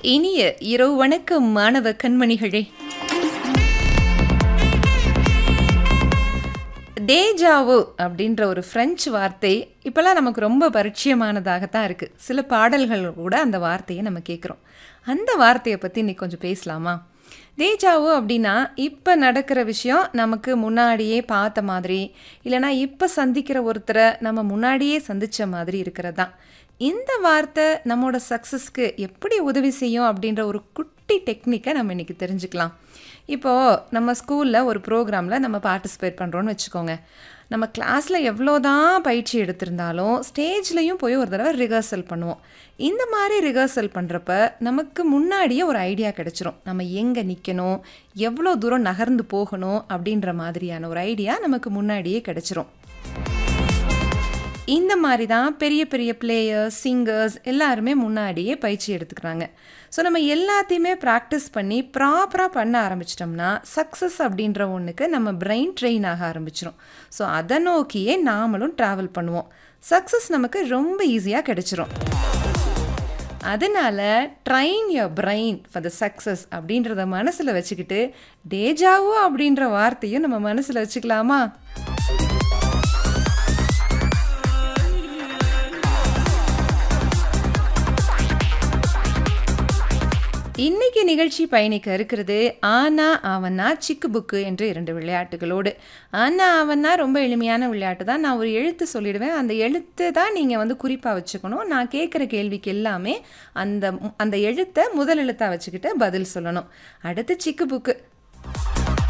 இனிய இரவு வணக்கம் மாணவ கண்மணிகளே டேஜாவு அப்படின்ற ஒரு ஃப்ரெஞ்சு வார்த்தை இப்போல்லாம் நமக்கு ரொம்ப பரிச்சயமானதாகத்தான் இருக்குது சில பாடல்கள் கூட அந்த வார்த்தையை நம்ம கேட்குறோம் அந்த வார்த்தையை பற்றி இன்னைக்கு கொஞ்சம் பேசலாமா டேஜாவு அப்படின்னா இப்போ நடக்கிற விஷயம் நமக்கு முன்னாடியே பார்த்த மாதிரி இல்லைனா இப்போ சந்திக்கிற ஒருத்தரை நம்ம முன்னாடியே சந்தித்த மாதிரி இருக்கிறது தான் இந்த வார்த்தை நம்மளோட சக்ஸஸ்க்கு எப்படி உதவி செய்யும் அப்படின்ற ஒரு குட்டி டெக்னிக்கை நம்ம இன்றைக்கி தெரிஞ்சுக்கலாம் இப்போது நம்ம ஸ்கூலில் ஒரு ப்ரோக்ராமில் நம்ம பார்ட்டிசிபேட் பண்ணுறோன்னு வச்சுக்கோங்க நம்ம கிளாஸில் எவ்வளோ தான் பயிற்சி எடுத்திருந்தாலும் ஸ்டேஜ்லேயும் போய் ஒரு தடவை ரிஹர்சல் பண்ணுவோம் இந்த மாதிரி ரிஹர்சல் பண்ணுறப்ப நமக்கு முன்னாடியே ஒரு ஐடியா கிடச்சிரும் நம்ம எங்கே நிற்கணும் எவ்வளோ தூரம் நகர்ந்து போகணும் அப்படின்ற மாதிரியான ஒரு ஐடியா நமக்கு முன்னாடியே கிடச்சிரும் இந்த மாதிரி தான் பெரிய பெரிய பிளேயர்ஸ் சிங்கர்ஸ் எல்லாருமே முன்னாடியே பயிற்சி எடுத்துக்கிறாங்க ஸோ நம்ம எல்லாத்தையுமே ப்ராக்டிஸ் பண்ணி ப்ராப்பராக பண்ண ஆரம்பிச்சிட்டோம்னா சக்ஸஸ் அப்படின்ற ஒன்றுக்கு நம்ம பிரெயின் ட்ரெயின் ஆக ஆரம்பிச்சிரும் ஸோ அதை நோக்கியே நாமளும் ட்ராவல் பண்ணுவோம் சக்ஸஸ் நமக்கு ரொம்ப ஈஸியாக கிடைச்சிரும் அதனால் train your brain for the success அப்படின்றத மனசில் வச்சுக்கிட்டு டேஜாவோ அப்படின்ற வார்த்தையும் நம்ம மனசில் வச்சுக்கலாமா இன்னைக்கு நிகழ்ச்சி பயணிக்க இருக்கிறது ஆனா அவனா சிக்கு புக்கு என்று இரண்டு விளையாட்டுகளோடு ஆனா அவனா ரொம்ப எளிமையான விளையாட்டு தான் நான் ஒரு எழுத்து சொல்லிடுவேன் அந்த எழுத்து தான் நீங்கள் வந்து குறிப்பாக வச்சுக்கணும் நான் கேட்குற கேள்விக்கு எல்லாமே அந்த அந்த எழுத்தை முதல் எழுத்தாக வச்சுக்கிட்டு பதில் சொல்லணும் அடுத்து சிக்கு புக்கு